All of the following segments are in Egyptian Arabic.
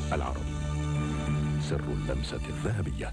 العربي سر اللمسة الذهبية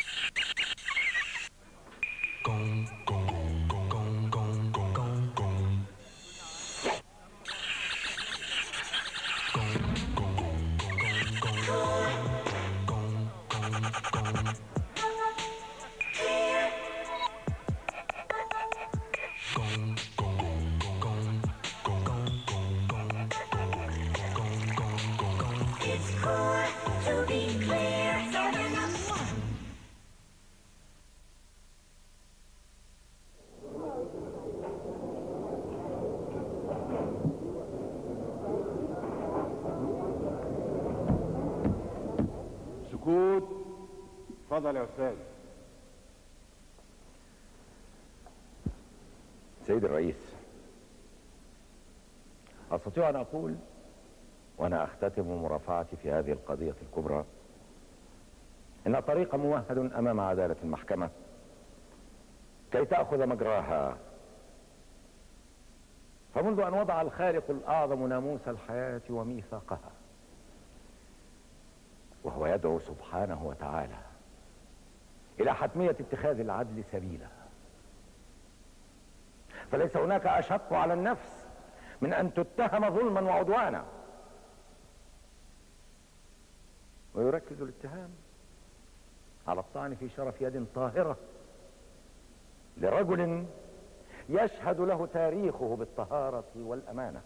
سكوت اتفضل يا استاذ سيد الرئيس أستطيع أن أقول وأنا أختتم مرافعتي في هذه القضية الكبرى إن الطريق ممهد أمام عدالة المحكمة كي تأخذ مجراها فمنذ أن وضع الخالق الأعظم ناموس الحياة وميثاقها وهو يدعو سبحانه وتعالى إلى حتمية اتخاذ العدل سبيلا فليس هناك أشق على النفس من أن تتهم ظلما وعدوانا ويركز الاتهام على الطعن في شرف يد طاهرة لرجل يشهد له تاريخه بالطهارة والأمانة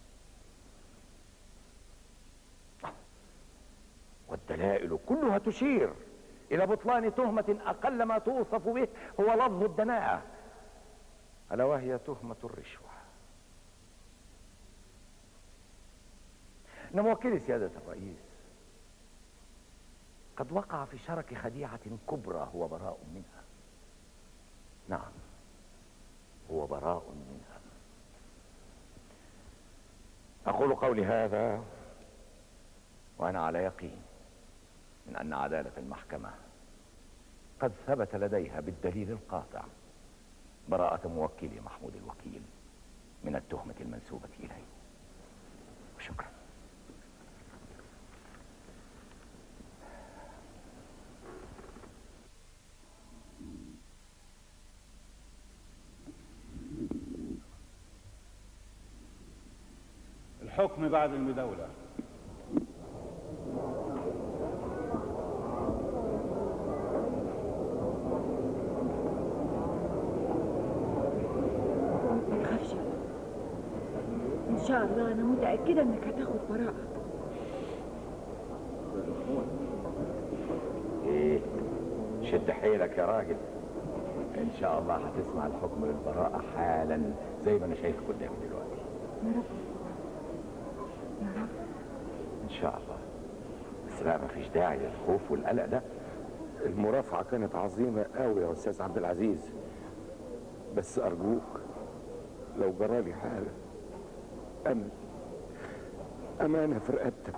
والدلائل كلها تشير إلى بطلان تهمة أقل ما توصف به هو لفظ الدناءة ألا وهي تهمة الرشوة إن موكلي سيادة الرئيس قد وقع في شرك خديعة كبرى هو براء منها نعم هو براء منها أقول قولي هذا وأنا على يقين من أن عدالة المحكمة قد ثبت لديها بالدليل القاطع براءة موكلي محمود الوكيل من التهمة المنسوبة إليه وشكرا الحكم بعد المداولة تخافش ان شاء الله انا متاكده انك هتاخد براءه ايه شد حيلك يا راجل ان شاء الله هتسمع الحكم بالبراءة حالا زي ما انا شايفك قدامي دلوقتي يا رب يا رب ان شاء الله بس لا مفيش داعي للخوف والقلق ده المرافعة كانت عظيمة قوي يا استاذ عبد العزيز بس ارجوك لو جرالي حاجة امن امانة في رقبتك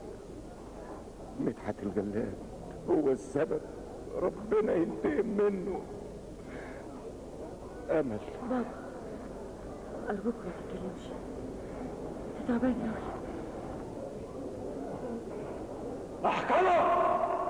مدحت الجلاد هو السبب ربنا ينتقم منه امل بابا ارجوك ما تتكلمش انت تعبان قوي محكمة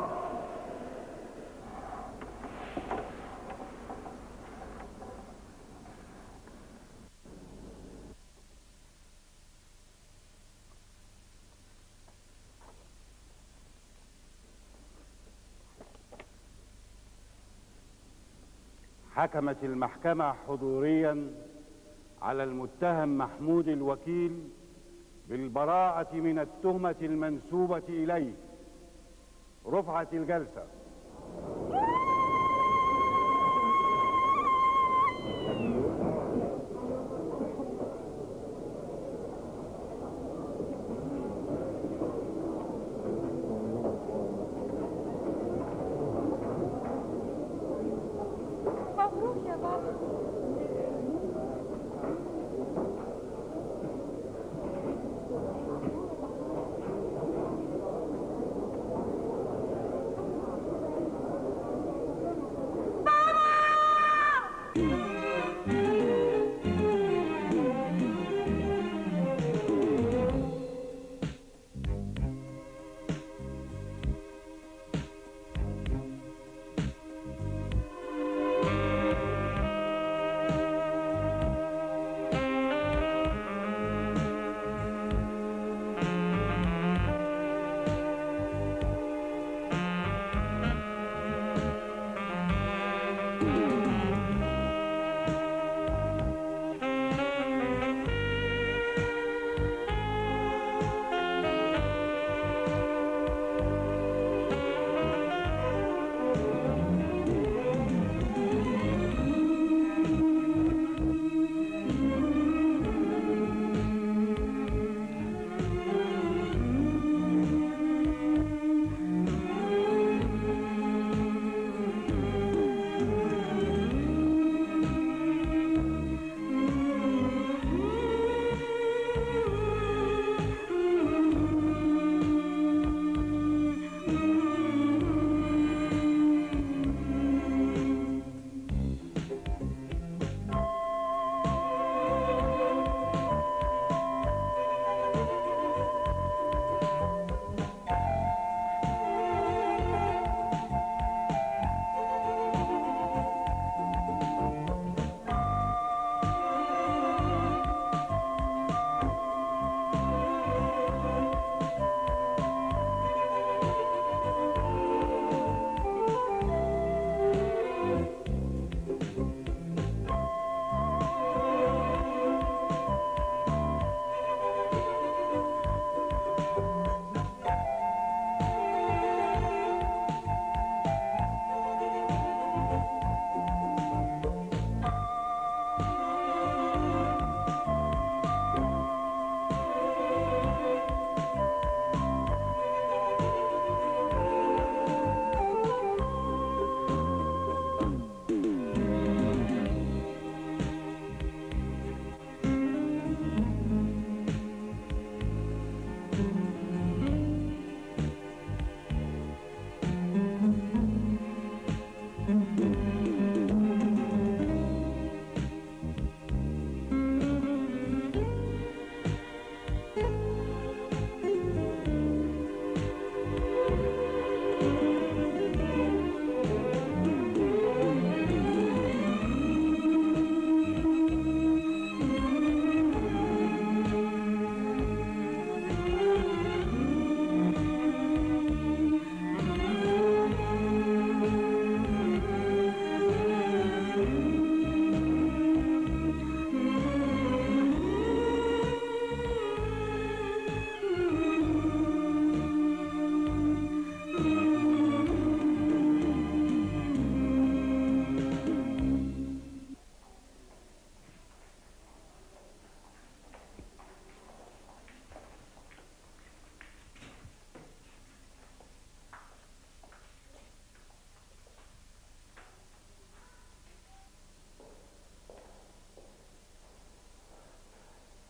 حكمت المحكمة حضوريا على المتهم محمود الوكيل بالبراءة من التهمة المنسوبة إليه رفعت الجلسة مبروك يا بابا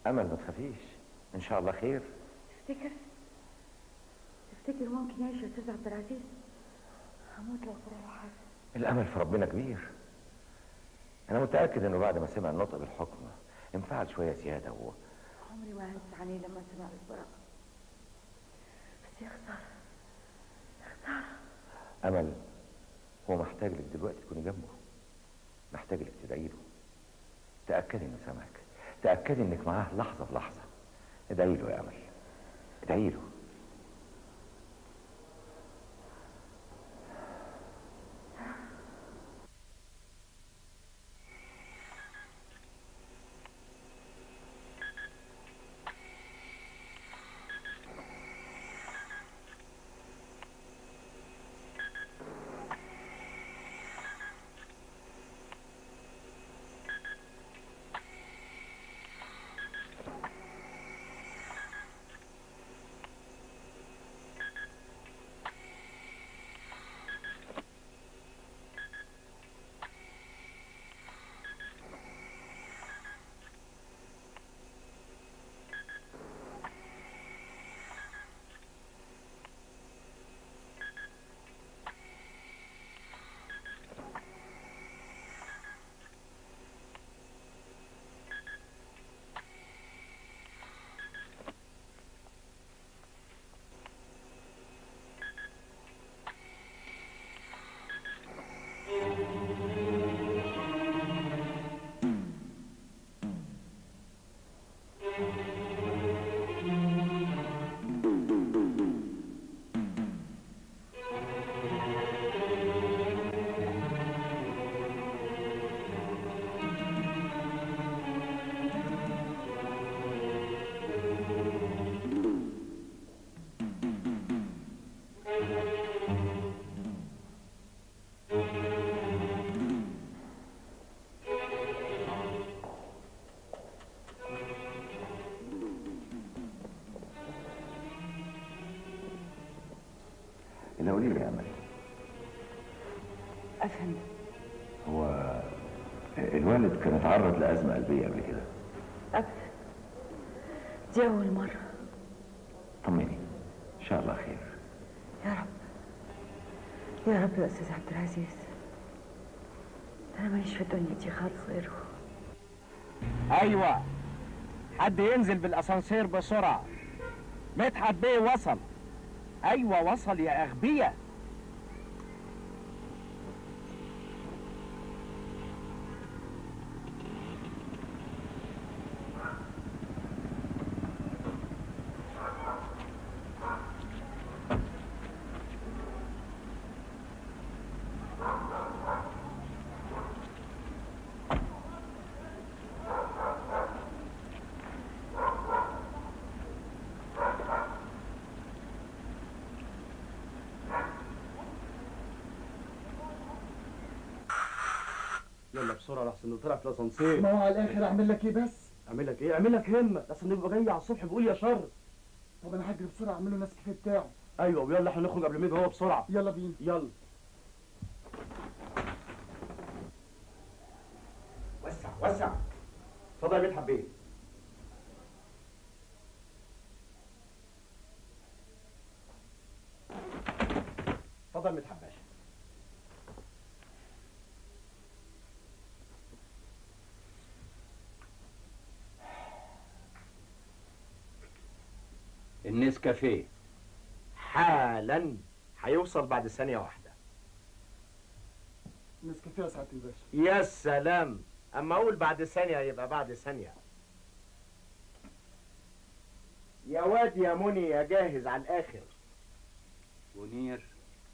امل ما تخافيش ان شاء الله خير تفتكر تفتكر ممكن يعيش يا استاذ عبد العزيز هموت لو طلع حاجه الامل في ربنا كبير انا متاكد انه بعد ما سمع النطق بالحكم انفعل شويه زياده و... عمري ما هنسى عليه لما سمع بالبراءة بس يا خسارة امل هو محتاج لك دلوقتي تكوني جنبه محتاج لك تدعي له تاكدي انه سامعك تاكدي انك معاه لحظه بلحظه ادعي له يا امل ادعي له اللي قولي لي يا امل أفهم هو الوالد كان اتعرض لازمه قلبيه قبل كده أبدا دي أول مرة طمني ان شاء الله خير يا رب يا رب يا أستاذ عبد العزيز أنا ماليش في الدنيا دي خالص غيره ايوه حد ينزل بالاسانسير بسرعه مدحت بيه وصل ايوه وصل يا اغبياء يلا بسرعه لحسن انه طلع في الاسانسير ما هو على الاخر اعمل لك ايه بس اعمل لك ايه اعمل لك همه لحسن نبقى جاي على الصبح بيقول يا شر طب انا هجري بسرعه اعمل له نسكافيه بتاعه ايوه ويلا احنا نخرج قبل ما يجي هو بسرعه يلا بينا يلا وسع وسع اتفضل يا مدحت بيه اتفضل مدحت باشا النسكافيه حالا هيوصل بعد ثانية واحدة نسكافيه يا سعاده الباشا يا سلام اما اقول بعد ثانية يبقى بعد ثانية يا واد يا مني يا جاهز على الاخر منير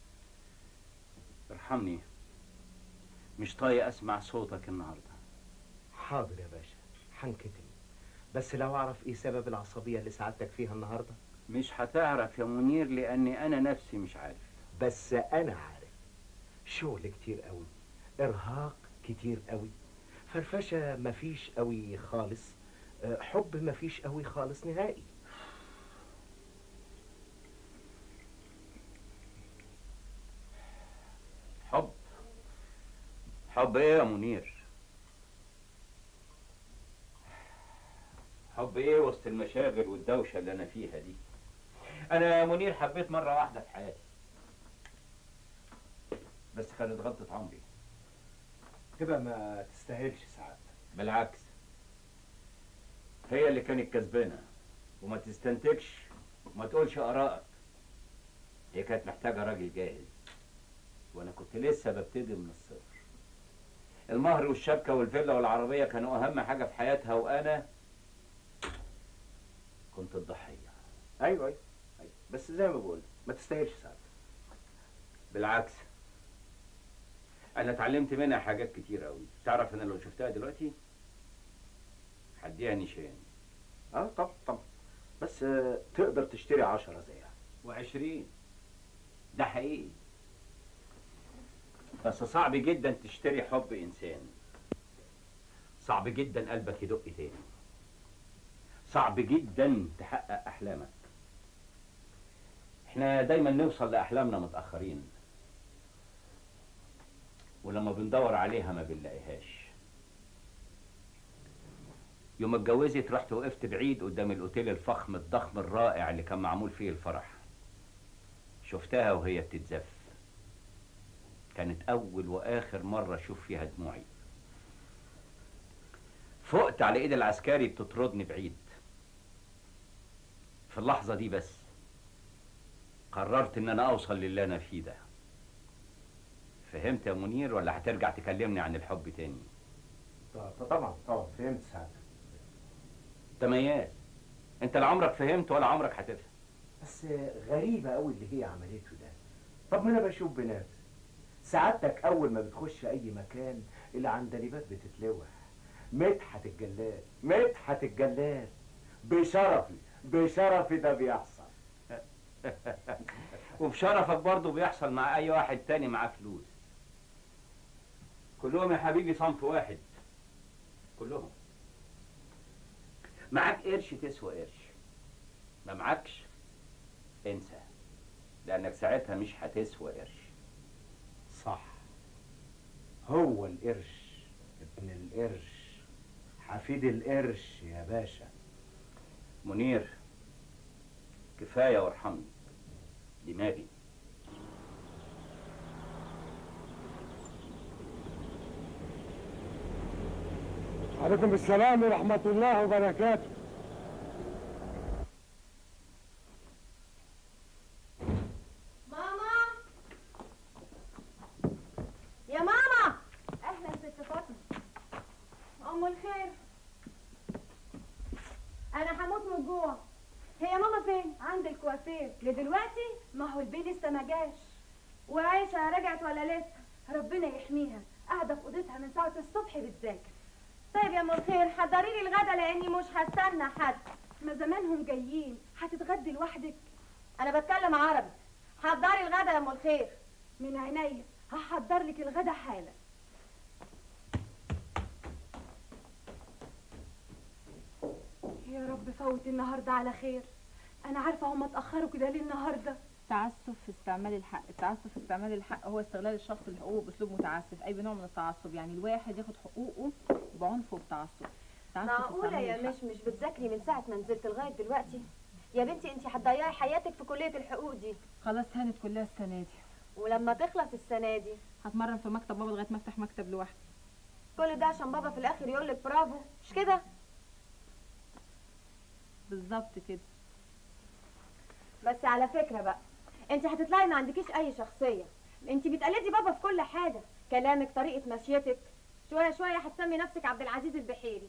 ارحمني مش طايق اسمع صوتك النهارده حاضر يا باشا حنكتم بس لو اعرف ايه سبب العصبية اللي سعادتك فيها النهاردة مش هتعرف يا منير لاني انا نفسي مش عارف بس انا عارف شغل كتير قوي ارهاق كتير قوي فرفشة مفيش قوي خالص أه، حب مفيش قوي خالص نهائي حب حب ايه يا منير حب حب ايه وسط المشاغل والدوشه اللي انا فيها دي انا يا منير حبيت مره واحده في حياتي بس كانت غلطه عمري تبقى ما تستاهلش سعادتك بالعكس هي اللي كانت كسبانه وما تستنتجش وما تقولش ارائك هي كانت محتاجه راجل جاهز وانا كنت لسه ببتدي من الصفر المهر والشبكه والفيلا والعربيه كانوا اهم حاجه في حياتها وانا كنت الضحيه ايوه ايوه ايوه بس زي ما بقول ما تستاهلش سعادتك بالعكس انا اتعلمت منها حاجات كتير قوي تعرف انا لو شفتها دلوقتي هديها نشان اه طبعا طبعا بس آه، تقدر تشتري عشرة زيها وعشرين ده حقيقي بس صعب جدا تشتري حب انسان صعب جدا قلبك يدق تاني صعب جدا تحقق احلامك احنا دايما نوصل لاحلامنا متاخرين ولما بندور عليها ما بنلاقيهاش يوم اتجوزت رحت وقفت بعيد قدام الاوتيل الفخم الضخم الرائع اللي كان معمول فيه الفرح شفتها وهي بتتزف كانت أول وآخر مرة أشوف فيها دموعي فقت على إيد العسكري بتطردني بعيد في اللحظة دي بس قررت إن أنا أوصل للي أنا فيه ده فهمت يا منير ولا هترجع تكلمني عن الحب تاني ط- طبعا طبعا فهمت سعادتك تمياز انت لا عمرك فهمت ولا عمرك هتفهم بس غريبة قوي اللي هي عملته ده طب ما انا بشوف بنفسي سعادتك اول ما بتخش اي مكان العندليبات بتتلوح مدحت الجلاد مدحت الجلاد بشرفي بشرفي ده بيحصل وبشرفك برضه بيحصل مع اي واحد تاني معاه فلوس كلهم يا حبيبي صنف واحد كلهم معاك قرش تسوى قرش ما معكش انسى لانك ساعتها مش هتسوى قرش صح هو القرش ابن القرش حفيد القرش يا باشا منير كفايه وارحمني دماغي عليكم السلام ورحمة الله وبركاته ماما يا ماما اهلا ست فاطمه ام الخير انا هموت من الجوع هي ماما فين عند الكوافير لدلوقتي ما هو البي لسه ما جاش وعايشه رجعت ولا لسه ربنا يحميها قاعده في اوضتها من ساعه الصبح بتذاكر طيب يا ام الخير حضري لي الغدا لاني مش هستنى حد ما زمانهم جايين هتتغدي لوحدك انا بتكلم عربي حضري الغدا يا ام الخير من عينيا هحضر لك الغدا حالا يا رب فوت النهارده على خير انا عارفه هم اتاخروا كده ليه النهارده تعسف في استعمال الحق التعسف في استعمال الحق هو استغلال الشخص لحقوقه باسلوب متعسف اي بنوع من التعصب يعني الواحد ياخد حقوقه بعنف وبتعصب تعسف في معقوله استعمال يا الحق. مش مش بتذاكري من ساعه ما نزلت لغايه دلوقتي يا بنتي انت هتضيعي حياتك في كليه الحقوق دي خلاص هانت كلها السنه دي ولما تخلص السنه دي هتمرن في مكتب بابا لغايه ما افتح مكتب لوحدي كل ده عشان بابا في الاخر يقول لك برافو مش كده بالظبط كده بس على فكره بقى انت هتطلعي ما عندكيش اي شخصيه انت بتقلدي بابا في كل حاجه كلامك طريقه مشيتك شويه شويه هتسمي نفسك عبد العزيز البحيري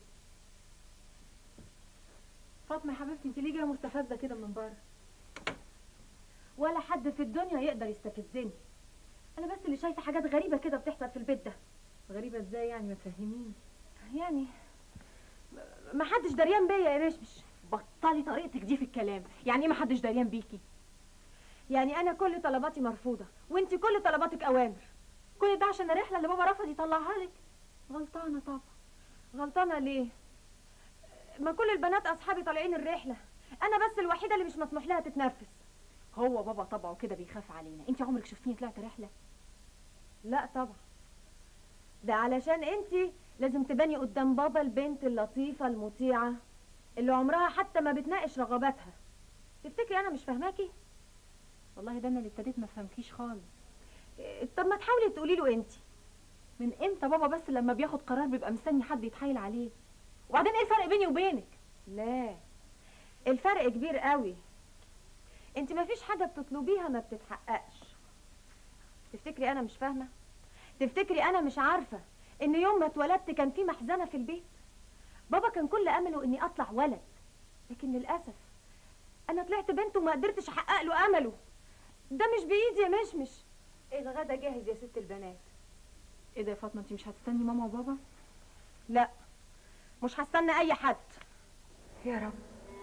فاطمه يا حبيبتي انت ليه جايه مستفزه كده من بره ولا حد في الدنيا يقدر يستفزني انا بس اللي شايفه حاجات غريبه كده بتحصل في البيت ده غريبه ازاي يعني ما تفهميني يعني ما حدش دريان بيا يا رشمش بطلي طريقتك دي في الكلام يعني ايه ما حدش دريان بيكي يعني انا كل طلباتي مرفوضه وانت كل طلباتك اوامر كل ده عشان الرحله اللي بابا رفض يطلعها لك غلطانه طبعا غلطانه ليه ما كل البنات اصحابي طالعين الرحله انا بس الوحيده اللي مش مسموح لها تتنفس هو بابا طبعه كده بيخاف علينا انت عمرك شفتيني طلعت رحله لا طبعا ده علشان انت لازم تباني قدام بابا البنت اللطيفه المطيعه اللي عمرها حتى ما بتناقش رغباتها تفتكري انا مش فاهماكي والله ده انا اللي ابتديت ما فهمكيش خالص إيه، طب ما تحاولي تقولي له انت من امتى بابا بس لما بياخد قرار بيبقى مستني حد يتحايل عليه وبعدين ايه الفرق بيني وبينك لا الفرق كبير قوي انت ما فيش حاجه بتطلبيها ما بتتحققش تفتكري انا مش فاهمه تفتكري انا مش عارفه ان يوم ما اتولدت كان في محزنه في البيت بابا كان كل امله اني اطلع ولد لكن للاسف انا طلعت بنت وما قدرتش احقق له امله ده مش بايدي يا مشمش الغدا جاهز يا ست البنات ايه ده يا فاطمه انت مش هتستني ماما وبابا لا مش هستنى اي حد يا رب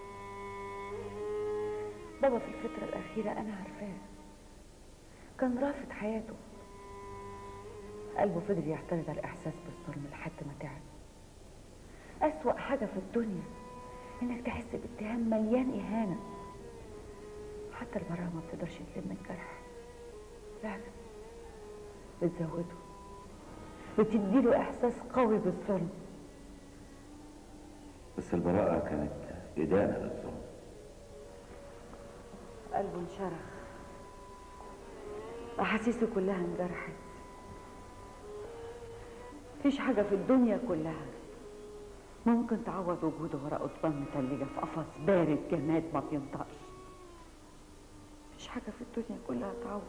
بابا في الفترة الأخيرة أنا عارفاه كان رافض حياته قلبه فضل يعترض على الإحساس بالظلم لحد ما تعب أسوأ حاجة في الدنيا إنك تحس باتهام مليان إهانة حتى المرأة ما بتقدرش تلم الجرح لا لا بتزوده بتديله إحساس قوي بالظلم بس البراءة كانت إدانة للظلم قلبه انشرخ أحاسيسه كلها انجرحت مفيش حاجة في الدنيا كلها ممكن تعوض وجوده ورا قضبان متلجة في قفص بارد جماد ما بينطقش مفيش حاجة في الدنيا كلها تعوض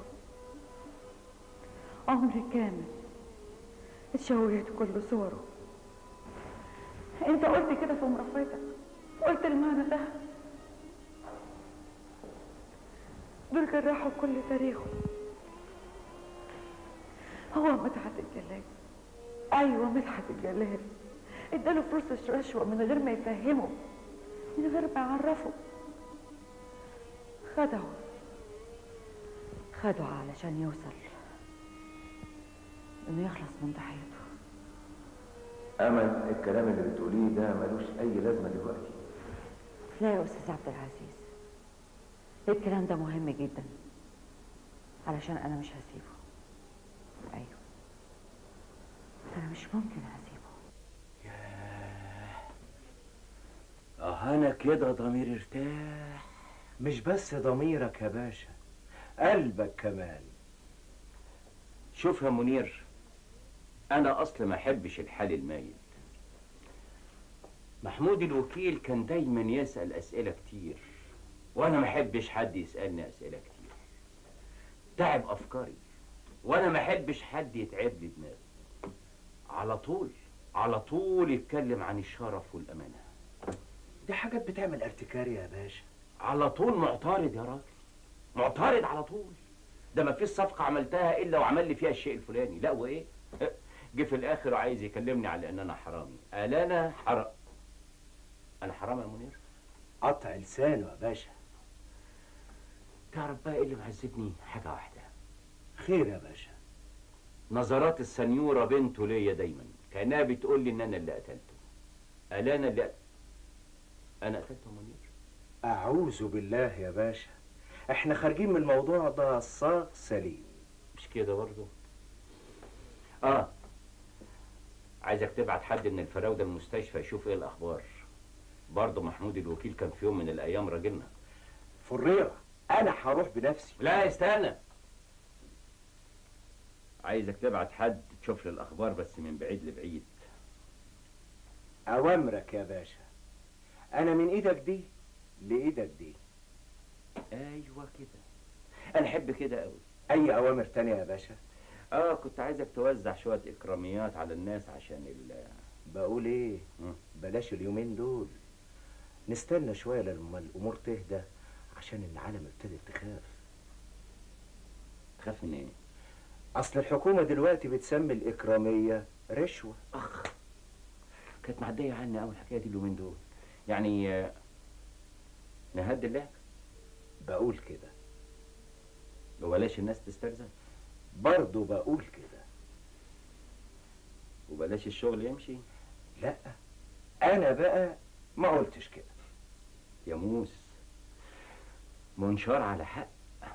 عمر كامل اتشوهت كل صوره انت قلت كده في مرافقتك قلت المعنى ده دول جرحوا كل تاريخه هو مدحت الجلال ايوه مدحت الجلال اداله فلوس رشوه من غير ما يفهمه من غير ما يعرفه خدعه خدعه علشان يوصل انه يخلص من ضحيته أمل الكلام اللي بتقوليه ده ملوش أي لازمة دلوقتي لا يا استاذ عبد العزيز الكلام ده مهم جدا علشان انا مش هسيبه ايوه انا مش ممكن هسيبه اه انا كده ضميري ارتاح مش بس ضميرك يا باشا قلبك كمان شوف يا منير انا اصل ما احبش الحال المايل محمود الوكيل كان دايما يسأل اسئلة كتير وانا ما احبش حد يسألني اسئلة كتير تعب افكاري وانا ما احبش حد يتعب لي دماغي على طول على طول يتكلم عن الشرف والامانه دي حاجات بتعمل ارتكاري يا باشا على طول معترض يا راجل معترض على طول ده ما فيش صفقة عملتها إلا وعمل لي فيها الشيء الفلاني لا وإيه جه في الآخر وعايز يكلمني على إن أنا حرامي قال أنا حرام أنا حرام يا منير قطع لسانه يا باشا تعرف بقى إيه اللي معذبني حاجة واحدة خير يا باشا نظرات السنيورة بنته ليا دايما كأنها بتقول لي إن أنا اللي قتلته قال أنا اللي أنا قتلته يا منير أعوذ بالله يا باشا احنا خارجين من الموضوع ده صاغ سليم مش كده برضه اه عايزك تبعت حد من الفراوده المستشفى يشوف ايه الاخبار برضه محمود الوكيل كان في يوم من الايام راجلنا فريرة انا هروح بنفسي لا استنى عايزك تبعت حد تشوف لي الاخبار بس من بعيد لبعيد اوامرك يا باشا انا من ايدك دي لايدك دي ايوه كده انا احب كده قوي اي اوامر تانية يا باشا اه كنت عايزك توزع شويه اكراميات على الناس عشان ال بقول ايه مم. بلاش اليومين دول نستنى شوية لما الامور تهدى عشان العالم ابتدت تخاف تخاف من ايه اصل الحكومة دلوقتي بتسمي الاكرامية رشوة اخ كانت معديه عني قوي الحكايه دي اليومين دول يعني آه، نهدي اللعب بقول كده وبلاش الناس تسترزق برضه بقول كده وبلاش الشغل يمشي لا انا بقى ما قلتش كده يا موس منشار على حق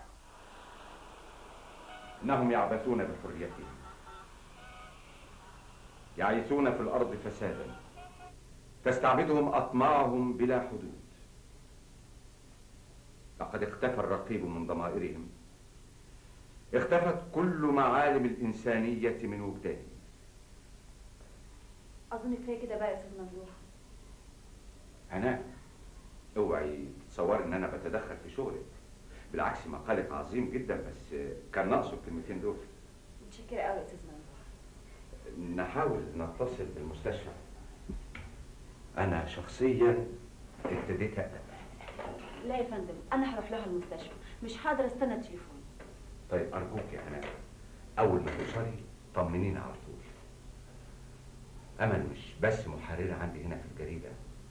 إنهم يعبثون بحريتهم يعيثون في الأرض فسادا تستعبدهم أطماعهم بلا حدود لقد اختفى الرقيب من ضمائرهم اختفت كل معالم الإنسانية من وجدانهم اظن كفايه كده بقى يا استاذ ممدوح أنا اوعي تتصوري إن أنا بتدخل في شغلك بالعكس مقالك عظيم جدا بس كان ناقصه الكلمتين دول متشكره قوي يا استاذ ممدوح نحاول نتصل بالمستشفى أنا شخصيا ابتديت أقلق لا يا فندم انا هروح لها المستشفى مش هقدر استنى التليفون طيب أرجوك يا أنا أول ما توصلي طمنينا على طول أمل مش بس محررة عندي هنا في الجريدة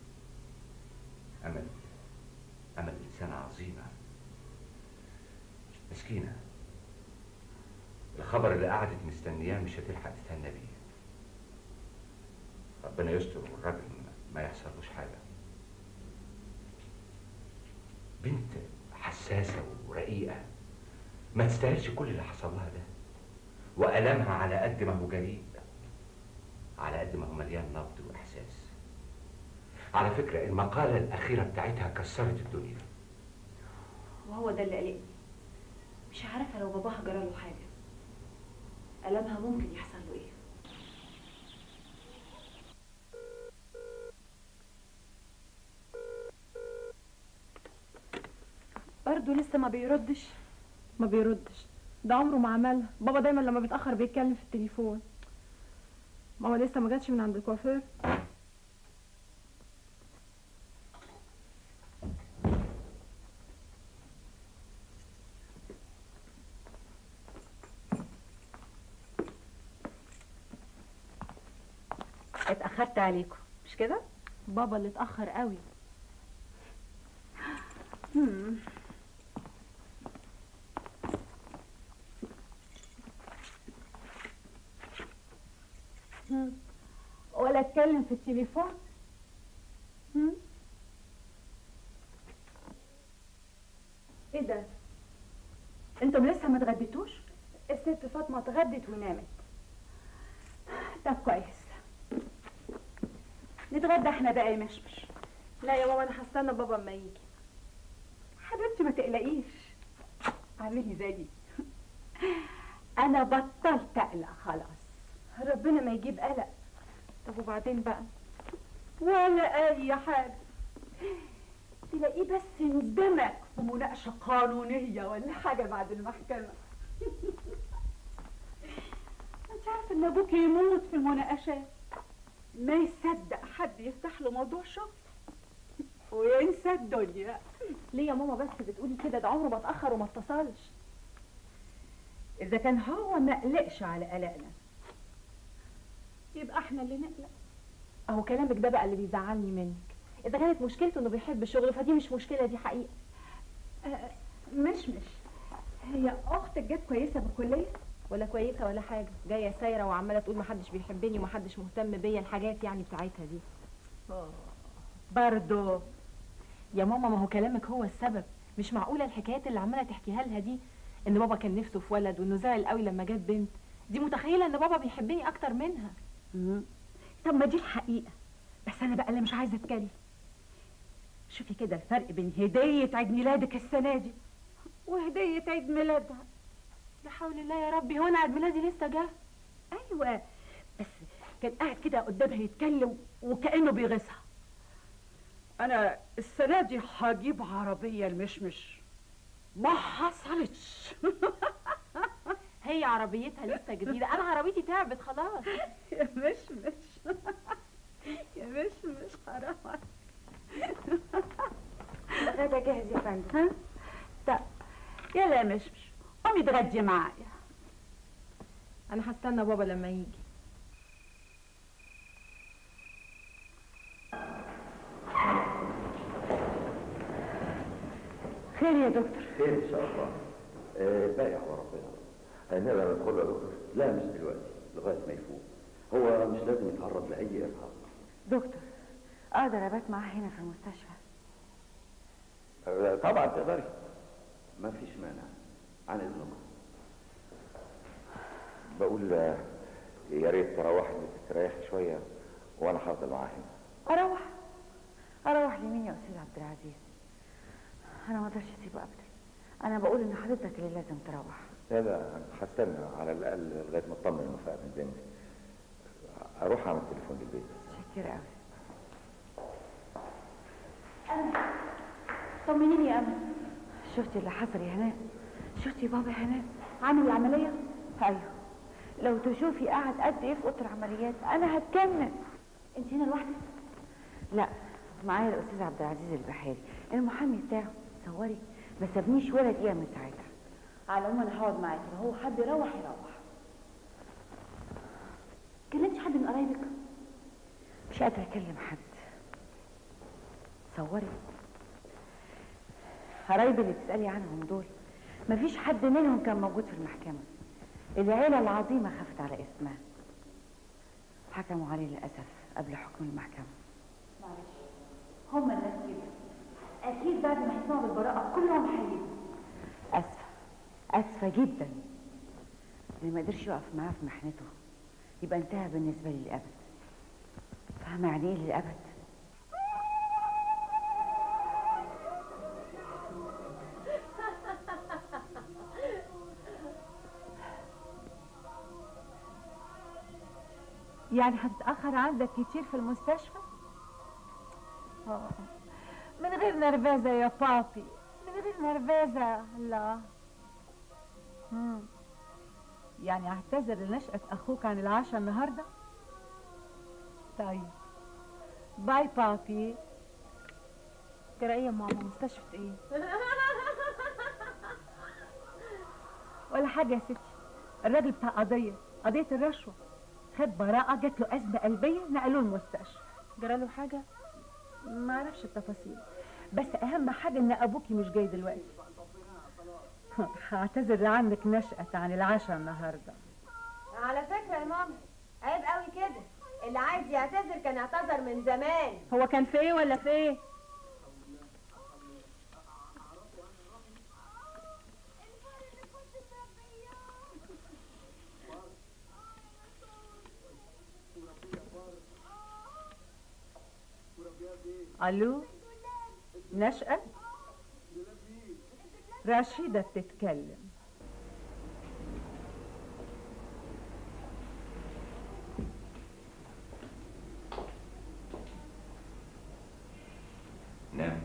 أمل أمل إنسانة عظيمة مسكينة الخبر اللي قعدت مستنياه مش هتلحق تستنى بيه ربنا يستر والراجل ما يحصلوش حاجة بنت حساسة ورقيقة ما تستاهلش كل اللي حصل لها ده وألمها على قد ما هو جريء على قد ما هو مليان نبض وإحساس على فكرة المقالة الأخيرة بتاعتها كسرت الدنيا وهو ده اللي قلقني مش عارفه لو باباها جراله حاجه ألمها ممكن يحصل له ايه برضه لسه ما بيردش ما بيردش ده عمره ما عملها بابا دايما لما بيتاخر بيتكلم في التليفون ماما لسه ما جاتش من عند الكوافير اتاخرت عليكم مش كده بابا اللي اتاخر قوي مم. مم. ولا اتكلم في التليفون مم. ايه ده انتم لسه ما اتغديتوش الست فاطمه اتغدت ونامت طب كويس نتغدى احنا بقى يا مشمش لا يا ماما انا هستنى بابا اما يجي حبيبتي ما تقلقيش اعملي زيي انا بطلت اقلق خلاص ربنا ما يجيب قلق طب وبعدين بقى ولا اي حاجه تلاقيه بس اندمج في مناقشه قانونيه ولا حاجه بعد المحكمه انت عارفه ان ابوك يموت في المناقشات ما يصدق حد يفتح له موضوع شغل وينسى الدنيا ليه يا ماما بس بتقولي كده ده عمره ما اتاخر وما اتصلش اذا كان هو ما قلقش على قلقنا يبقى احنا اللي نقلق اهو كلامك ده بقى اللي بيزعلني منك اذا كانت مشكلته انه بيحب شغله فدي مش مشكله دي حقيقه آه، مش مش هي اختك جت كويسه بالكليه ولا كويسه ولا حاجه جايه سايره وعماله تقول محدش بيحبني ومحدش مهتم بيا الحاجات يعني بتاعتها دي برضه يا ماما ما هو كلامك هو السبب مش معقوله الحكايات اللي عماله تحكيها لها دي ان بابا كان نفسه في ولد وانه زعل قوي لما جت بنت دي متخيله ان بابا بيحبني اكتر منها طب ما دي الحقيقه بس انا بقى اللي مش عايزه اتكلم شوفي كده الفرق بين هديه عيد ميلادك السنه دي وهديه عيد ميلادها لا حول الله يا ربي هو انا عيد ميلادي لسه جه ايوه بس كان قاعد كده قدامها يتكلم وكانه بيغيظها انا السنه دي هجيب عربيه المشمش ما حصلتش هي عربيتها لسه جديده انا عربيتي تعبت خلاص يا مشمش يا مشمش حرام الغدا جاهز يا فندم ها طب يلا يا مشمش قومي اتغدي معايا انا هستنى بابا لما يجي خير يا دكتور خير ان شاء الله آه، الباقي على ربنا هنقدر ندخل يا دكتور لا مش دلوقتي لغايه ما يفوق هو مش لازم يتعرض لاي ارهاق دكتور اقدر ابات معاه هنا في المستشفى آه، طبعا تقدري ما فيش مانع عن اذنكم بقول آه، يا ريت تروحي تستريحي شويه وانا هفضل معاه هنا اروح اروح لمين يا استاذ عبد العزيز انا ما اقدرش اسيبه ابدا انا بقول ان حضرتك اللي لازم تروح لا لا هستنى على الاقل لغايه ما اطمن انه فاهم الدنيا اروح اعمل تليفون للبيت شكرا قوي انا طمنيني يا امل شفتي اللي حصل يا هناء شفتي بابا يا هناء عامل العمليه ايوه لو تشوفي قاعد قد ايه في اوضه العمليات انا هتجنن انت هنا لوحدك لا معايا الاستاذ عبد العزيز البحيري المحامي بتاعه تصوري ما سابنيش ولا دقيقه من ساعتها على العموم انا هقعد معاكي لو هو حد يروح يروح كلمتي حد من قرايبك مش قادره اكلم حد تصوري قرايبي اللي بتسالي عنهم دول مفيش حد منهم كان موجود في المحكمه العيله العظيمه خافت على اسمها حكموا عليه للاسف قبل حكم المحكمه معلش هم الناس كده اكيد بعد ما يسمعوا بالبراءه كلهم هيجوا اسفه اسفه جدا اللي ما قدرش يقف معاه في محنته يبقى انتهى بالنسبه لي للابد فاهمه يعني ايه للابد يعني هتتأخر عندك كتير في المستشفى؟ آه. من غير نرفزة يا بابي من غير نرفزة لا مم. يعني اعتذر لنشأة أخوك عن العشاء النهاردة؟ طيب باي بابي ترى ايه يا ماما مستشفى ايه ولا حاجة يا ستي الراجل بتاع قضية قضية الرشوة خد براءة جات له أزمة قلبية نقلوه المستشفى جراله حاجة ما اعرفش التفاصيل بس أهم حاجة إن أبوكي مش جاي دلوقتي هعتذر عنك نشأة عن العشاء النهاردة على فكرة يا ماما عيب قوي كده اللي عايز يعتذر كان اعتذر من زمان هو كان في ايه ولا في ايه؟ الو نشأة رشيدة بتتكلم نعم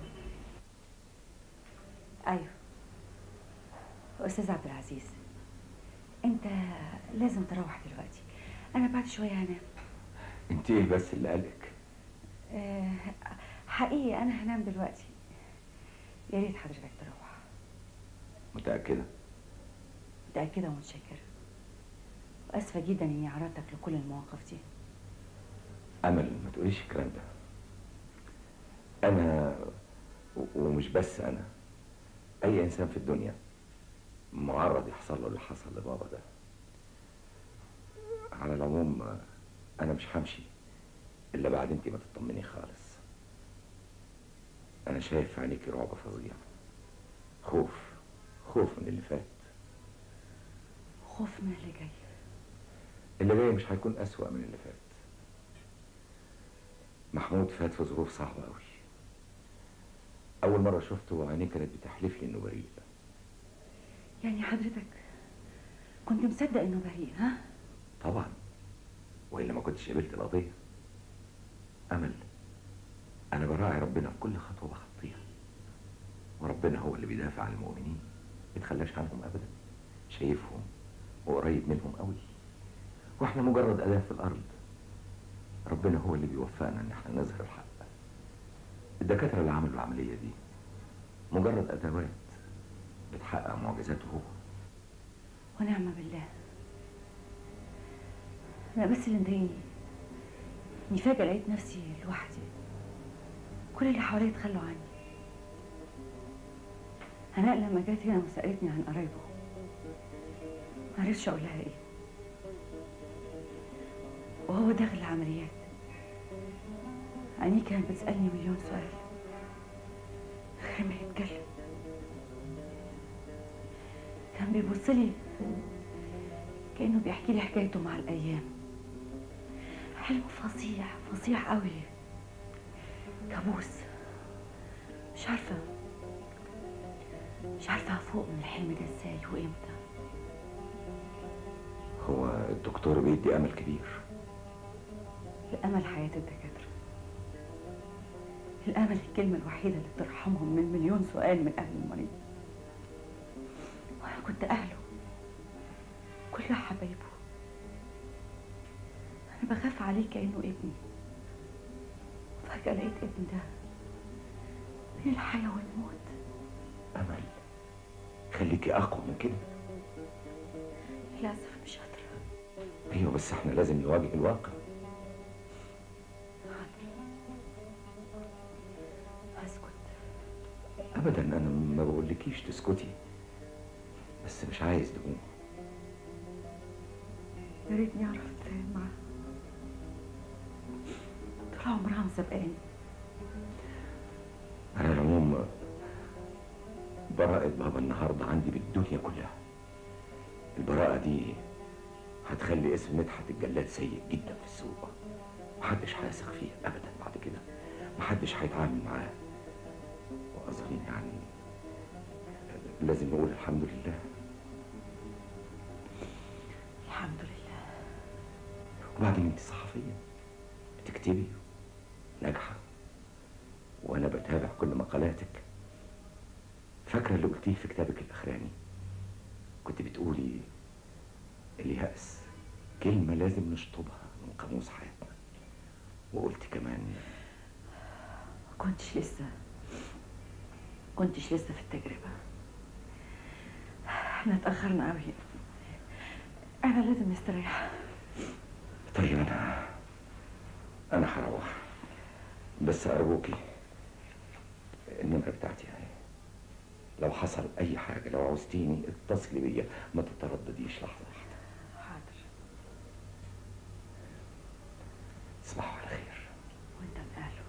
ايوه استاذ عبد العزيز انت لازم تروح دلوقتي انا بعد شويه هنام انت ايه بس اللي قالك أه حقيقي انا هنام دلوقتي يا ريت حضرتك تروح متأكدة متاكده ومتشكره واسفه جدا اني عرضتك لكل المواقف دي أمل ما تقوليش الكلام ده أنا و- ومش بس أنا أي إنسان في الدنيا معرض يحصل له اللي حصل لبابا ده على العموم أنا مش همشي إلا بعد أنت ما تطمني خالص أنا شايف في عينيكي رعب فظيع خوف خوف من اللي فات خوف من اللي جاي اللي جاي مش هيكون أسوأ من اللي فات محمود فات في ظروف صعبة أوي أول مرة شفته عينيه كانت بتحلف لي إنه بريء يعني حضرتك كنت مصدق انه بريء ها طبعا وإلا ما كنتش قبلت القضية أمل أنا براعي ربنا في كل خطوة بخطيها وربنا هو اللي بيدافع عن المؤمنين ما يتخلاش عنهم أبدا شايفهم وقريب منهم قوي واحنا مجرد أداة في الأرض ربنا هو اللي بيوفقنا إن احنا نظهر الحق الدكاترة اللي عملوا العملية دي مجرد أدوات بتحقق معجزاته هو ونعم بالله انا بس اللي مضايقني اني فجأة لقيت نفسي لوحدي كل اللي حواليا اتخلوا عني هناء لما جت هنا وسألتني عن قرايبه معرفتش اقول لها ايه وهو داخل العمليات عينيه كانت بتسألني مليون سؤال غير ما يتكلم كان بيبص لي كأنه بيحكي لي حكايته مع الأيام حلم فظيع فظيع قوي كابوس مش عارفة مش عارفة أفوق من الحلم ده ازاي وامتى هو الدكتور بيدي امل كبير الأمل حياة الدكاترة الأمل الكلمة الوحيدة اللي بترحمهم من مليون سؤال من أهل المريض وأنا كنت أهله كلها حبايبه أنا بخاف عليه كأنه ابني فجأة لقيت ابني ده بين الحياة والموت امل خليكي اقوى من كده للأسف مش قادرة ايوه بس احنا لازم نواجه الواقع أسكت ابدا انا ما بقولكيش تسكتي بس مش عايز دموع يا ريتني أعرف أتفاهم معاها طول عمرها مسابقاني على العموم براءة بابا النهارده عندي بالدنيا كلها البراءة دي هتخلي اسم مدحت الجلاد سيء جدا في السوق محدش هيثق فيه ابدا بعد كده محدش هيتعامل معاه واظن يعني لازم نقول الحمد لله الحمد لله وبعدين انت صحفية بتكتبي ناجحة وانا بتابع كل مقالاتك فاكرة اللي قلتيه في كتابك الاخراني كنت بتقولي اليأس كلمة لازم نشطبها من قاموس حياتنا وقلت كمان ما كنتش لسه كنتش لسه في التجربة احنا اتأخرنا قوي أنا لازم نستريح طيب انا انا هروح بس ارجوكي النمرة بتاعتي اهي لو حصل اي حاجة لو عوزتيني اتصلي بيا ما تتردديش لحظة واحدة حاضر تصبحوا على خير وانت من أهله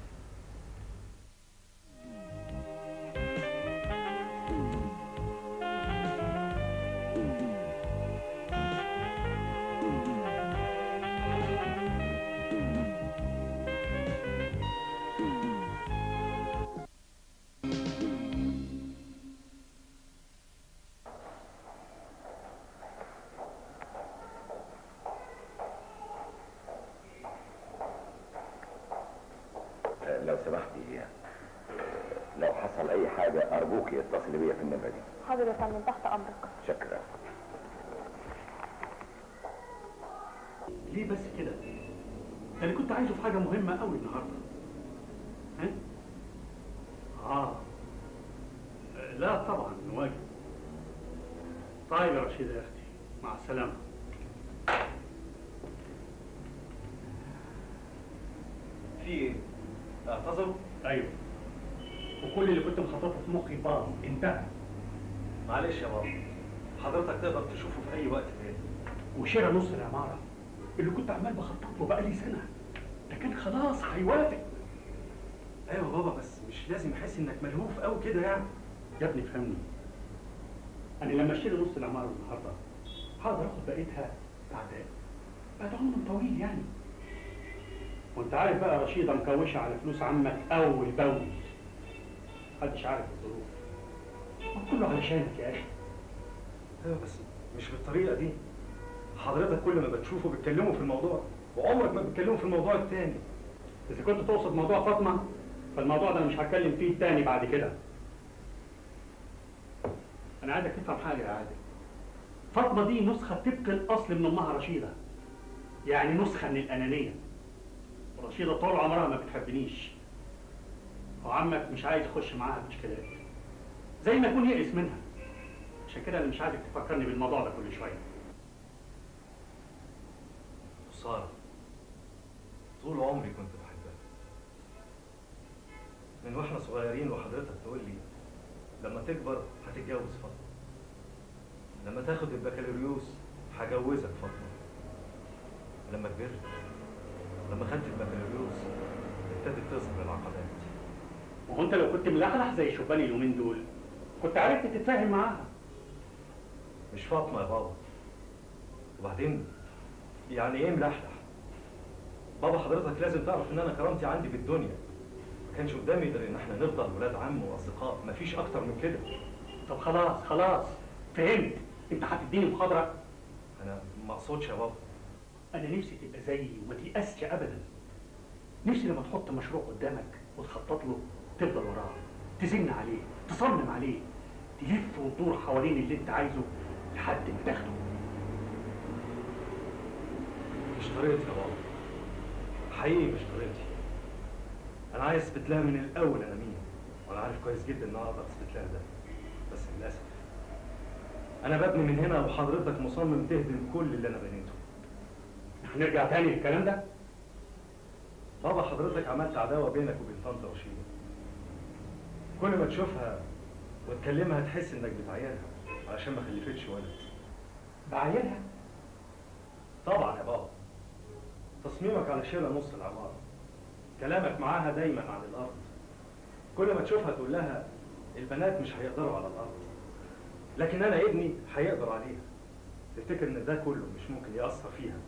آه، لو سمحتي آه، لو حصل اي حاجة ارجوكي اتصلي بيا في النمرة دي حاضر يا فندم تحت امرك شكرا ليه بس كده؟ ده انا كنت عايزه في حاجه مهمه قوي النهارده. ها؟ اه لا طبعا واجب. طيب يا رشيدة يا اختي مع السلامه. في ايه؟ اعتذروا؟ ايوه. وكل اللي كنت مخططه في مخي باظ انتهى. معلش يا بابا حضرتك تقدر تشوفه في اي وقت تاني وشراء نص العماره اللي كنت عمال بخطط له بقالي سنه. ده كان خلاص هيوافق. ايوه بابا بس مش لازم احس انك ملهوف قوي كده يعني يا ابني فهمني انا لما اشتري نص العماره النهارده هقدر اخد بقيتها بعد بعد عمر طويل يعني وانت عارف بقى رشيده مكوشه على فلوس عمك اول باول محدش عارف الظروف وكله علشانك يا اخي ايوه بس مش بالطريقه دي حضرتك كل ما بتشوفه بتكلمه في الموضوع وعمرك ما بتكلمه في الموضوع التاني اذا كنت تقصد موضوع فاطمه فالموضوع ده أنا مش هتكلم فيه تاني بعد كده انا عايزك تفهم حاجه يا عادل فاطمه دي نسخه طبق الاصل من امها رشيده يعني نسخه من الانانيه ورشيده طول عمرها ما بتحبنيش وعمك مش عايز يخش معاها في مشكلات زي ما يكون يئس منها عشان كده انا مش عايزك تفكرني بالموضوع ده كل شويه سارة طول عمري كنت بحبها من واحنا صغيرين وحضرتك تقول لي لما تكبر هتتجوز فاطمة لما تاخد البكالوريوس هجوزك فاطمة لما كبرت لما خدت البكالوريوس ابتدت تظهر العقبات وهو انت لو كنت ملحلح زي شباني اليومين دول كنت عرفت تتفاهم معاها مش فاطمة يا بابا وبعدين يعني ايه ملحلح بابا حضرتك لازم تعرف ان انا كرامتي عندي في الدنيا كانش قدامي غير ان احنا نفضل ولاد عم واصدقاء مفيش اكتر من كده طب خلاص خلاص فهمت انت هتديني محاضره انا ما اقصدش يا بابا انا نفسي تبقى زيي وما تيأسش ابدا نفسي لما تحط مشروع قدامك وتخطط له تفضل وراه تزن عليه تصمم عليه تلف وتدور حوالين اللي انت عايزه لحد ما تاخده مش طريقتي يا بابا حقيقي مش طريقتي انا عايز اثبت لها من الاول انا مين وانا عارف كويس جدا ان انا اقدر اثبت لها ده بس للاسف انا ببني من هنا وحضرتك مصمم تهدم كل اللي انا بنيته هنرجع تاني للكلام ده بابا حضرتك عملت عداوه بينك وبين طنط رشيده كل ما تشوفها وتكلمها تحس انك بتعايرها علشان ما خلفتش ولد بعايرها طبعا يا بابا تصميمك على شراء نص العمارة كلامك معاها دايما عن الأرض كل ما تشوفها تقول لها البنات مش هيقدروا على الأرض لكن أنا ابني هيقدر عليها تفتكر إن ده كله مش ممكن يأثر فيها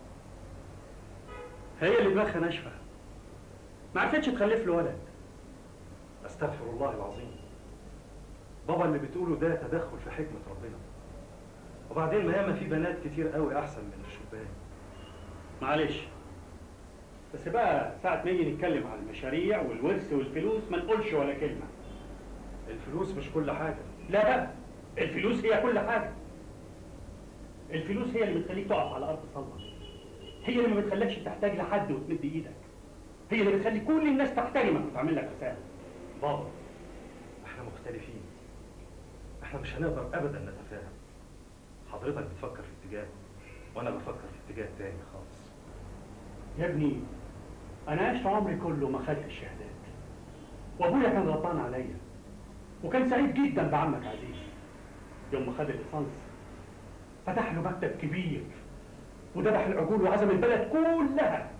هي اللي دماغها ناشفه ما عرفتش تخلف له ولد أستغفر الله العظيم بابا اللي بتقوله ده تدخل في حكمة ربنا وبعدين ما ياما في بنات كتير قوي أحسن من الشبان معلش بس بقى ساعة ما نيجي نتكلم عن المشاريع والورث والفلوس ما نقولش ولا كلمة الفلوس مش كل حاجة لا بقى الفلوس هي كل حاجة الفلوس هي اللي بتخليك تقف على أرض صلبة هي اللي ما بتخليكش تحتاج لحد وتمد إيدك هي اللي بتخلي كل الناس تحترمك وتعمل لك حساب بابا احنا مختلفين احنا مش هنقدر ابدا نتفاهم حضرتك بتفكر في اتجاه وانا بفكر في اتجاه تاني خالص يا ابني أنا عشت عمري كله ما خدت الشهادات وأبويا كان غضبان عليا وكان سعيد جدا بعمك عزيز يوم ما خد الليسانس فتح له مكتب كبير وذبح العجول وعزم البلد كلها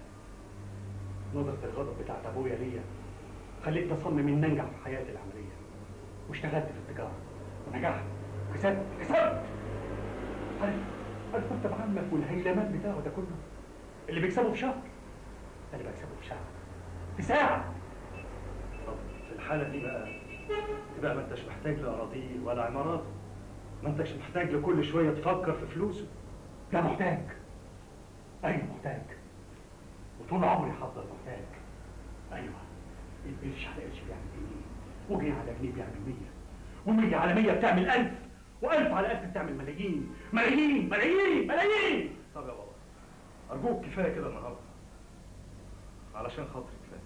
نظرة الغضب بتاعت أبويا ليا خلتني أصمم إن أنجح في حياتي العملية واشتغلت في التجارة ونجحت كسبت كسبت عارف عارف مكتب عمك والهيلمان بتاعه ده كله اللي بيكسبه في شهر أنا بكسبه في شهر في ساعة طب في الحالة دي بقى تبقى ما انتش محتاج لأراضيه ولا عماراته ما انتش محتاج لكل شوية تفكر في فلوسه لا محتاج أيوة محتاج وطول عمري هفضل محتاج أيوة القرش على قرش بيعمل جنيه وجنيه على جنيه بيعمل مية ومية على مية بتعمل ألف وألف على ألف بتعمل ملايين ملايين ملايين ملايين طب يا بابا أرجوك كفاية كده النهاردة علشان خاطري كفاية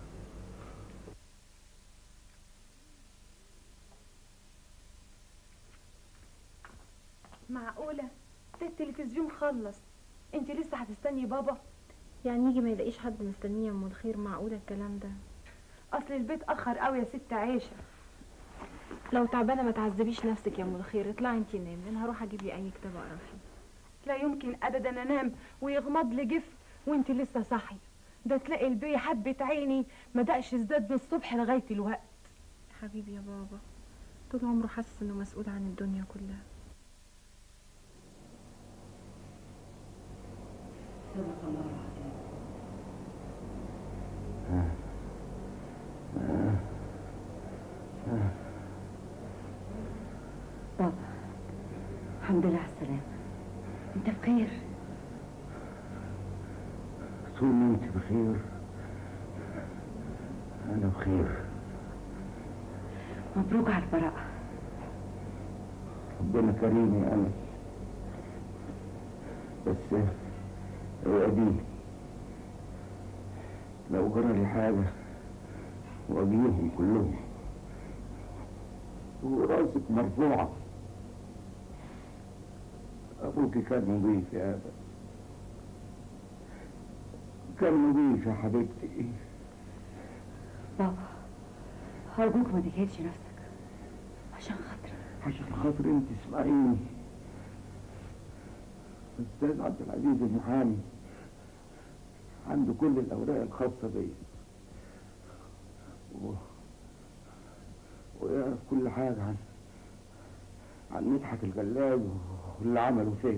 معقولة ده التلفزيون خلص انت لسه هتستني بابا يعني يجي ما يلاقيش حد مستنيه يا ام الخير معقوله الكلام ده اصل البيت اخر قوي يا ست عيشة لو تعبانه ما تعذبيش نفسك يا ام الخير اطلعي انتي نامي انا هروح اجيب لي اي كتاب اقرا فيه لا يمكن ابدا انام ويغمض لي جف وانت لسه صاحية ده تلاقي البي حبة عيني ما دقش ازداد من الصبح لغاية الوقت حبيبي يا بابا طول عمره حاسس انه مسؤول عن الدنيا كلها صدق الله العظيم بابا الحمد لله على السلامة انت بخير طول ما انت بخير انا بخير مبروك على البراءة ربنا كريم يا امل بس هو دي لو جرى لي حاجة واجيهم كلهم وراسك مرفوعة أبوك كان نظيف يا أبا كان نظيف يا حبيبتي بابا أرجوك ما تجهدش نفسك عشان خاطري عشان خاطر انت اسمعيني أستاذ عبد العزيز المحامي عنده كل الأوراق الخاصة بيا و... ويعرف كل حاجة عن عن مدحت الجلاد واللي عمله فيا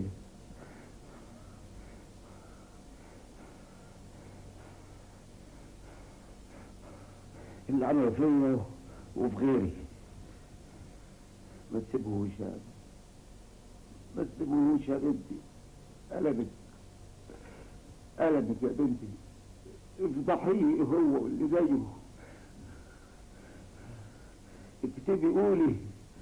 اللي عمله فيا وفي غيري ما تسيبهوش يا أبي. ما تسيبهوش يا بنتي قلبك قلبك يا بنتي افضحيه هو واللي زيه اكتبي قولي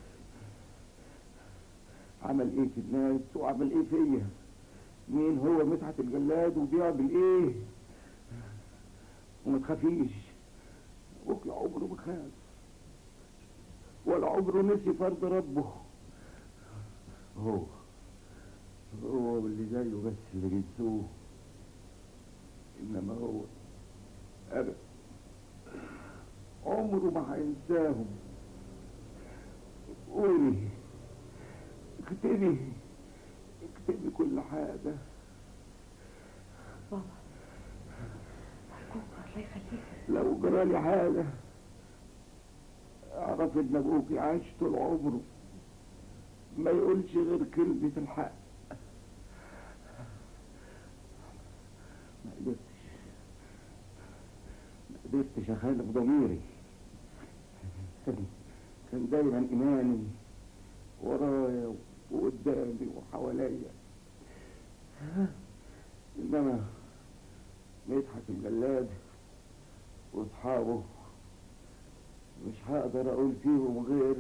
عمل ايه في الناس وعمل ايه فيا مين هو مدحت الجلاد وبيعمل ايه وما تخافيش وكل عمره ما خاف ولا عمره نسي فرض ربه هو هو واللي زيه بس اللي بينسوه انما هو ابدا عمره ما هينساهم قولي اكتبي اكتبي كل حاجة بابا أرجوك الله يخليك لو جرالي حاجة اعرف ان ابوكي عاش طول عمره ما يقولش غير كلمة الحق ما قدرتش ما قدرتش اخالف ضميري كان كان دايما ايماني ورايا وقدامي وحواليا انما مدحت الجلاد واصحابه مش هقدر اقول فيهم غير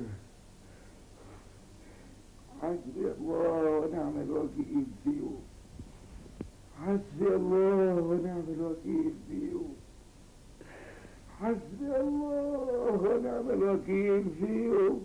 حسبي الله ونعم الوكيل فيهم حسبي الله ونعم الوكيل فيهم حسبي الله ونعم الوكيل فيهم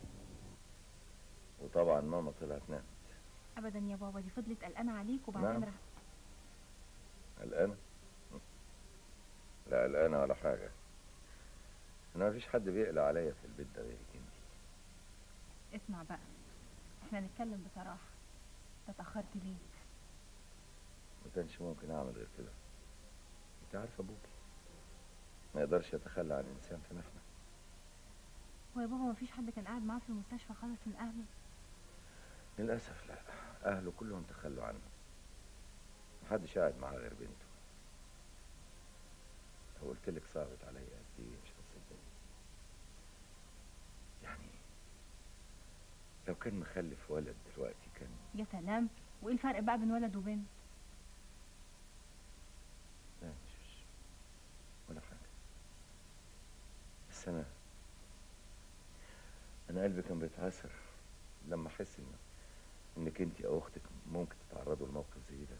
وطبعا ماما طلعت نامت ابدا يا بابا دي فضلت قلقانه عليك وبعدين نعم. راح قلقانة؟ لا قلقانة ولا حاجة أنا مفيش حد بيقلق عليا في البيت ده غيرك انت اسمع بقى احنا نتكلم بصراحه انت اتاخرت ليه ما كانش ممكن أعمل غير كده أنت عارفة أبوكي ما يقدرش يتخلى عن إنسان في محنة هو يا بابا مفيش حد كان قاعد معاه في المستشفى خالص من اهله للأسف لا أهله كلهم تخلوا عنه محدش قاعد معاه غير بنته لو قلت لك صعبت عليا قد إيه مش هتصدقي يعني لو كان مخلف ولد دلوقتي كان يا سلام وايه الفرق بقى بين ولد وبنت لا مش ولا حاجة بس أنا أنا قلبي كان بيتعصر لما أحس إن إنك أنت أو أختك ممكن تتعرضوا لموقف زي ده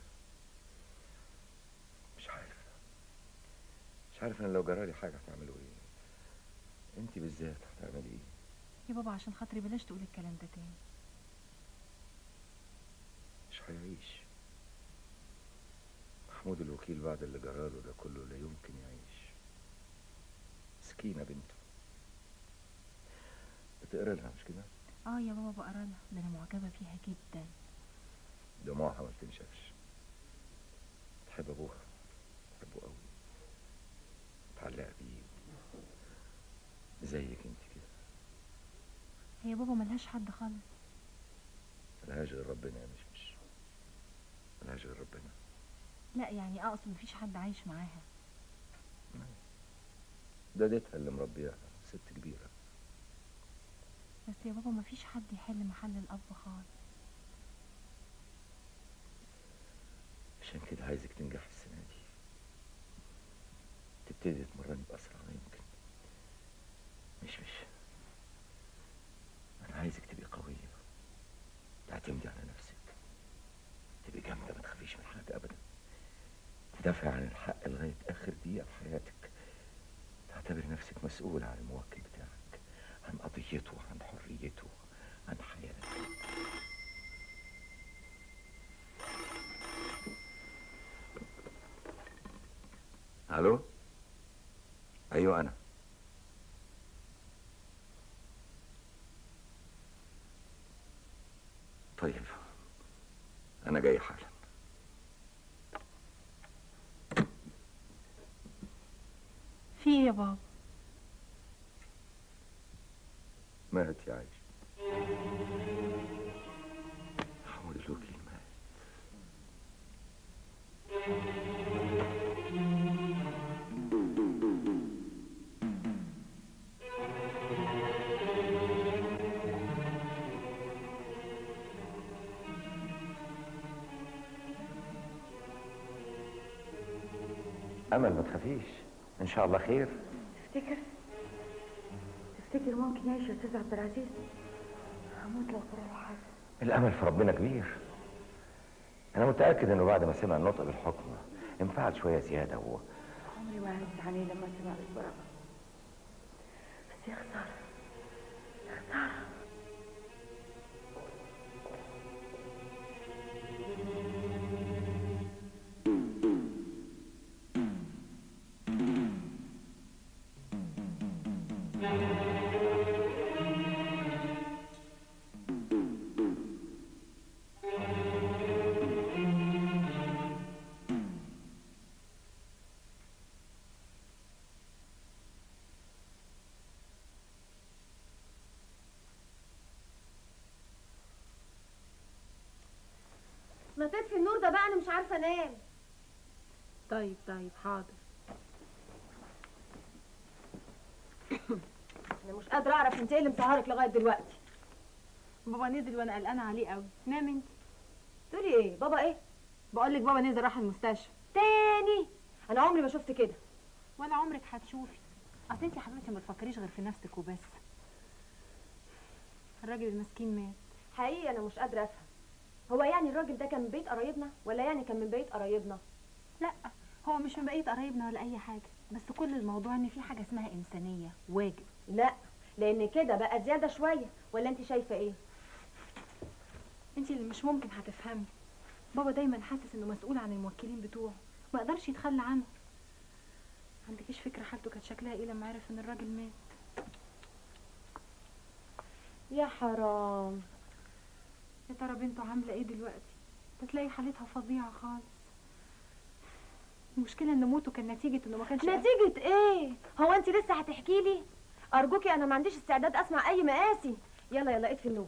مش عارف مش عارف أنا لو جرالي حاجة هتعملوا إيه أنت بالذات هتعملي إيه يا بابا عشان خاطري بلاش تقول الكلام ده تاني مش هيعيش محمود الوكيل بعد اللي جراله ده كله لا يمكن يعيش مسكينة بنته بتقرا لها مش كده؟ اه يا بابا بقرا لها ده انا معجبه فيها جدا دموعها ما بتنشفش تحب ابوها تحبه قوي متعلقة بيه زيك انت كده هي يا بابا ملهاش حد خالص ملهاش غير ربنا يا مش مش ملهاش غير ربنا لا يعني اقصد مفيش حد عايش معاها دادتها اللي مربياها ست كبيرة بس يا بابا مفيش حد يحل محل الاب خالص عشان كده عايزك تنجح السنة دي تبتدي تمرني بأسرع ما يمكن مش مش أنا عايزك تبقي قوية تعتمدي على نفسك تبقي جامدة ما تخافيش من حاجة أبدا تدافعي عن الحق لغاية آخر دقيقة في حياتك تعتبري نفسك مسؤولة عن الموكل بتاعك عن قضيته عن حريته عن حياتك الو ايوه انا طيب انا جاي حالا في ايه يا بابا مات يا عايش محمود الوكيل مات امل ما تخافيش ان شاء الله خير تفتكر تفتكر ممكن يعيش يا استاذ عبد العزيز هموت لو طلع له حاجه الامل في ربنا كبير انا متاكد انه بعد ما سمع النطق بالحكم انفعل شويه زياده و... عمري ما عرفت عليه لما سمع بالبراءه بس يا خساره يا خساره ما تطفي النور ده بقى انا مش عارفه انام طيب طيب حاضر انا مش قادره اعرف انت ايه اللي مسهرك لغايه دلوقتي بابا نزل وانا قلقانه عليه قوي نام انت تقولي ايه بابا ايه بقول لك بابا نزل راح المستشفى تاني انا عمري ما شفت كده ولا عمرك هتشوفي اصل انت يا حبيبتي ما تفكريش غير في نفسك وبس الراجل المسكين مات حقيقي انا مش قادره افهم هو يعني الراجل ده كان من بيت قرايبنا ولا يعني كان من بيت قرايبنا لا هو مش من بقيه قرايبنا ولا اي حاجه بس كل الموضوع ان في حاجه اسمها انسانيه واجب لا لان كده بقى زياده شويه ولا انت شايفه ايه انت اللي مش ممكن هتفهمي بابا دايما حاسس انه مسؤول عن الموكلين بتوعه ما قدرش يتخلى عنه عندكيش فكره حالته كانت شكلها ايه لما عرف ان الراجل مات يا حرام يا ترى بنته عامله ايه دلوقتي ده تلاقي حالتها فظيعه خالص المشكله ان موته كان نتيجه انه ما كانش نتيجه ايه هو انت لسه هتحكي لي ارجوكي انا ما عنديش استعداد اسمع اي مقاسي يلا يلا اطفي النور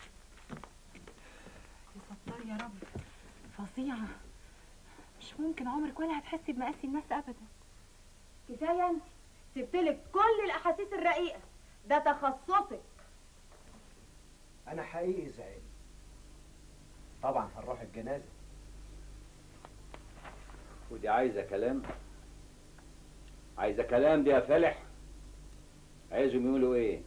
يا ستار يا رب فظيعه مش ممكن عمرك ولا هتحسي بمقاسي الناس ابدا كفايه انت سبتلك كل الاحاسيس الرقيقه ده تخصصك انا حقيقي زعلت طبعا هنروح الجنازه ودي عايزه كلام عايزه كلام دي يا فالح عايزهم يقولوا ايه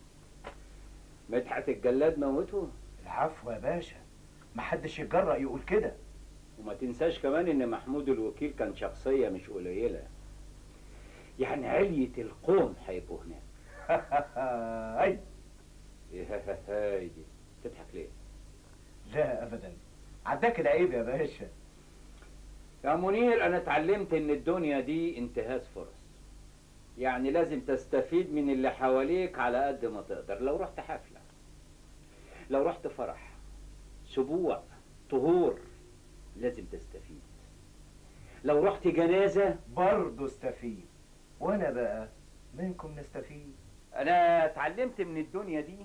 مدحت الجلاد موته العفو يا باشا محدش يتجرأ يقول كده وما تنساش كمان ان محمود الوكيل كان شخصيه مش قليله يعني علية القوم هيبقوا هناك اي ايه هاي دي تضحك ليه لا ابدا عداك العيب يا باشا يا منير انا اتعلمت ان الدنيا دي انتهاز فرص يعني لازم تستفيد من اللي حواليك على قد ما تقدر لو رحت حفلة لو رحت فرح سبوع طهور لازم تستفيد لو رحت جنازة برضه استفيد وانا بقى منكم نستفيد انا اتعلمت من الدنيا دي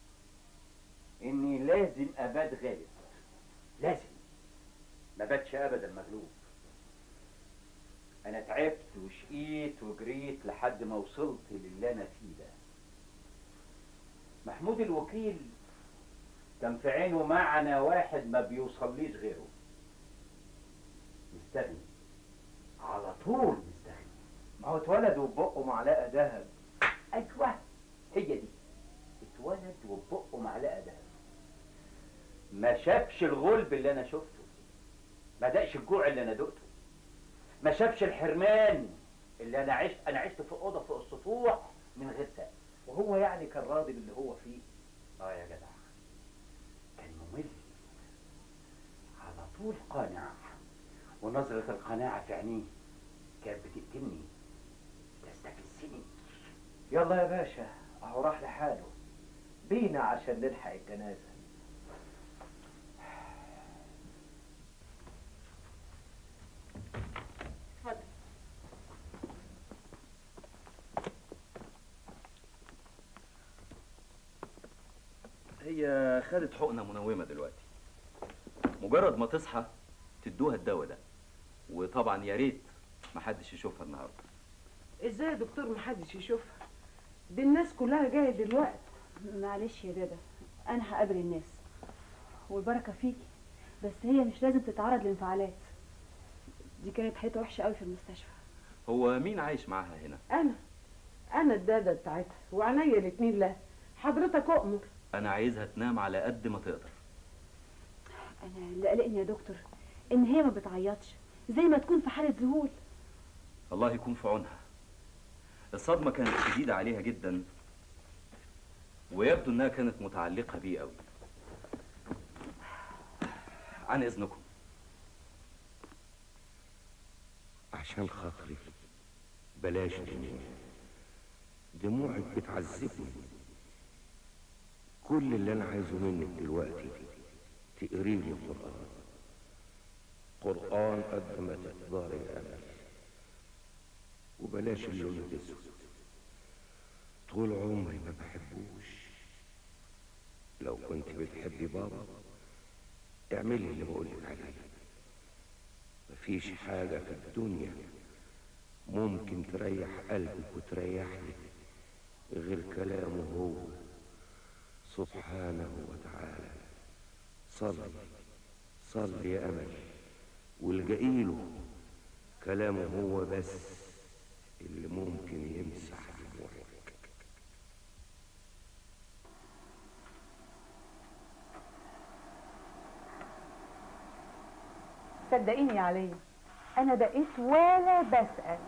اني لازم ابات غالب لازم ما باتش ابدا مغلوب انا تعبت وشقيت وجريت لحد ما وصلت للي انا فيه ده محمود الوكيل كان في عينه معنى واحد ما بيوصليش غيره مستغني على طول مستغني ما هو اتولد وبقه معلقه ذهب ايوه هي دي اتولد وبقه معلقه دهب ما شافش الغلب اللي انا شفته ما دقش الجوع اللي انا دقته ما شافش الحرمان اللي انا عشت انا عشت في اوضه فوق السطوح من غير سقف وهو يعني كان راضي باللي هو فيه اه يا جدع كان ممل على طول قانع ونظرة القناعة في عينيه كانت بتقتلني تستفزني يلا يا باشا اهو راح لحاله بينا عشان نلحق الجنازه اتفضل هي خدت حقنة منومة دلوقتي مجرد ما تصحى تدوها الدواء ده وطبعا يا ريت محدش يشوفها النهارده ازاي يا دكتور محدش يشوفها دي الناس كلها جايه دلوقتي معلش يا دادا انا هقابل الناس والبركه فيكي بس هي مش لازم تتعرض لانفعالات دي كانت حيطه وحشه قوي في المستشفى هو مين عايش معاها هنا انا انا الداده بتاعتها وعينيا الاتنين لها حضرتك اؤمر انا عايزها تنام على قد ما تقدر انا اللي قلقني يا دكتور ان هي ما بتعيطش زي ما تكون في حاله ذهول الله يكون في عونها الصدمة كانت شديدة عليها جدا ويبدو انها كانت متعلقة بيه قوي عن اذنكم عشان خاطري بلاش دموع دموعك بتعذبني كل اللي انا عايزه منك دلوقتي تقري لي قرآن قرآن قد ما تقدري الأمل وبلاش اللون الأسود طول عمري ما بحبوش لو كنت بتحبي بابا اعملي اللي بقولك عليه مفيش حاجة في الدنيا ممكن تريح قلبك وتريحني غير كلامه هو سبحانه وتعالى صلي صلي يا أمل والجئي له كلامه هو بس اللي ممكن يمسح دموعك صدقيني يا عليا انا بقيت ولا بسأل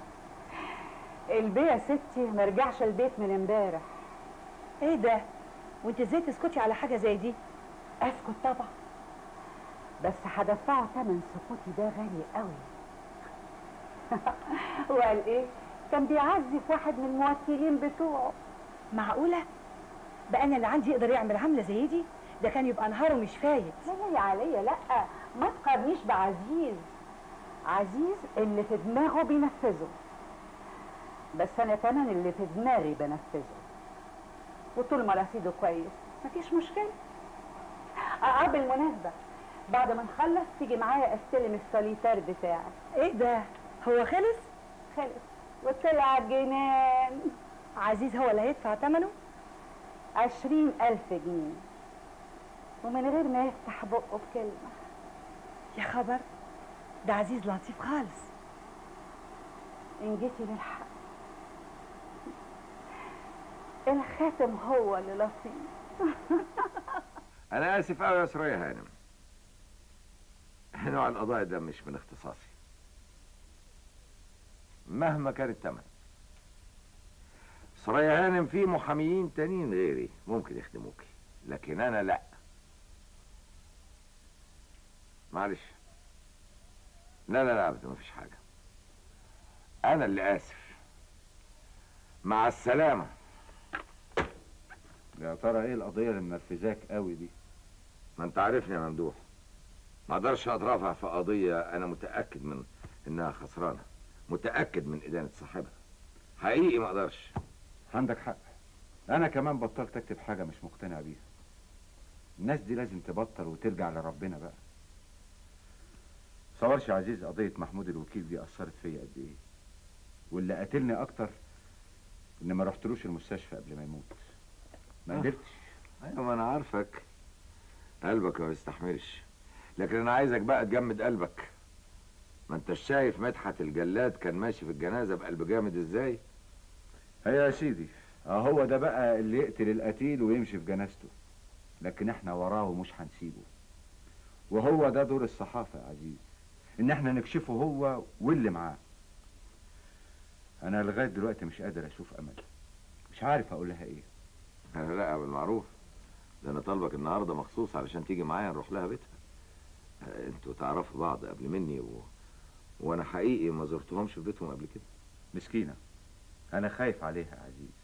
البيه يا ستي ما رجعش البيت من امبارح ايه ده وانت ازاي تسكتي على حاجه زي دي اسكت طبعا بس هدفعه ثمن سكوتي ده غالي قوي وقال ايه كان بيعزف واحد من الموكلين بتوعه معقوله بقى انا اللي عندي يقدر يعمل عمله زي دي ده كان يبقى نهاره مش فايت لا لا يا عليا لا ما تقارنيش بعزيز عزيز اللي في دماغه بينفذه بس انا كمان اللي في دماغي بنفذه وطول ما رصيده كويس مفيش مشكله اه بالمناسبه بعد ما نخلص تيجي معايا استلم السوليتار بتاعي ايه ده هو خلص خلص وطلع جنان عزيز هو اللي هيدفع ثمنه عشرين ألف جنيه ومن غير ما يفتح بقه بكلمة يا خبر ده عزيز لطيف خالص إن جيتي للحق الخاتم هو اللي لطيف انا اسف قوي يا سوريا هانم نوع القضايا ده مش من اختصاصي مهما كان الثمن سوريا هانم في محاميين تانيين غيري ممكن يخدموكي لكن انا لا معلش لا لا لا ابدا مفيش حاجه انا اللي اسف مع السلامه يا ترى ايه القضيه اللي منرفزاك قوي دي ما انت عارفني يا ممدوح ما اقدرش اترافع في قضيه انا متاكد من انها خسرانه متاكد من ادانه صاحبها حقيقي ما اقدرش عندك حق انا كمان بطلت اكتب حاجه مش مقتنع بيها الناس دي لازم تبطل وترجع لربنا بقى صورش يا عزيز قضيه محمود الوكيل دي اثرت فيا قد ايه واللي قاتلني اكتر ان ما رحتلوش المستشفى قبل ما يموت ما آه. قدرتش ايوه ما انا عارفك قلبك ما بيستحملش لكن انا عايزك بقى تجمد قلبك ما انتش شايف مدحت الجلاد كان ماشي في الجنازه بقلب جامد ازاي هي يا سيدي اه هو ده بقى اللي يقتل القتيل ويمشي في جنازته لكن احنا وراه ومش هنسيبه وهو ده دور الصحافة يا عزيز ان احنا نكشفه هو واللي معاه انا لغاية دلوقتي مش قادر اشوف امل مش عارف اقول لها ايه انا لا بالمعروف ده انا طالبك النهارده مخصوص علشان تيجي معايا نروح لها بيتها انتوا تعرفوا بعض قبل مني و... وانا حقيقي ما زرتهمش في بيتهم قبل كده مسكينة انا خايف عليها يا عزيز